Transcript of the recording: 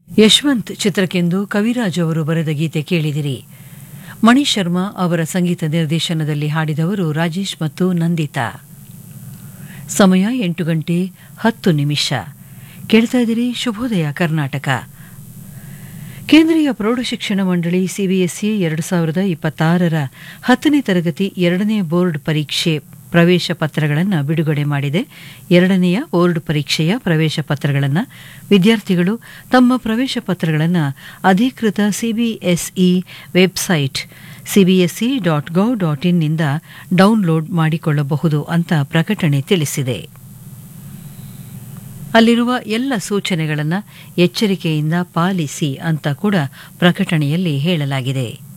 ಯಶವಂತ್ ಚಿತ್ರಕ್ಕೆಂದು ಕವಿರಾಜ್ ಅವರು ಬರೆದ ಗೀತೆ ಕೇಳಿದಿರಿ ಮಣಿ ಶರ್ಮಾ ಅವರ ಸಂಗೀತ ನಿರ್ದೇಶನದಲ್ಲಿ ಹಾಡಿದವರು ರಾಜೇಶ್ ಮತ್ತು ನಂದಿತಾ ಸಮಯ ಎಂಟು ಗಂಟೆ ಹತ್ತು ನಿಮಿಷ ಕೇಳ್ತಾ ಇದ್ದೀರಿ ಶುಭೋದಯ ಕರ್ನಾಟಕ ಕೇಂದ್ರೀಯ ಪ್ರೌಢಶಿಕ್ಷಣ ಮಂಡಳಿ ಸಿಬಿಎಸ್ಇ ಎರಡು ಸಾವಿರದ ಇಪ್ಪತ್ತಾರರ ಹತ್ತನೇ ತರಗತಿ ಎರಡನೇ ಬೋರ್ಡ್ ಪರೀಕ್ಷೆ ಪ್ರವೇಶ ಪತ್ರಗಳನ್ನು ಬಿಡುಗಡೆ ಮಾಡಿದೆ ಎರಡನೆಯ ಬೋರ್ಡ್ ಪರೀಕ್ಷೆಯ ಪ್ರವೇಶ ಪತ್ರಗಳನ್ನು ವಿದ್ಯಾರ್ಥಿಗಳು ತಮ್ಮ ಪ್ರವೇಶ ಪತ್ರಗಳನ್ನು ಅಧಿಕೃತ CBSE website CBSE dot gov dot ಇನ್ನಿಂದ ಡೌನ್ಲೋಡ್ ಮಾಡಿಕೊಳ್ಳಬಹುದು ಅಂತ ಪ್ರಕಟಣೆ ತಿಳಿಸಿದೆ ಅಲ್ಲಿರುವ ಎಲ್ಲ ಸೂಚನೆಗಳನ್ನು ಎಚ್ಚರಿಕೆಯಿಂದ ಪಾಲಿಸಿ ಅಂತ ಕೂಡ ಪ್ರಕಟಣೆಯಲ್ಲಿ ಹೇಳಲಾಗಿದೆ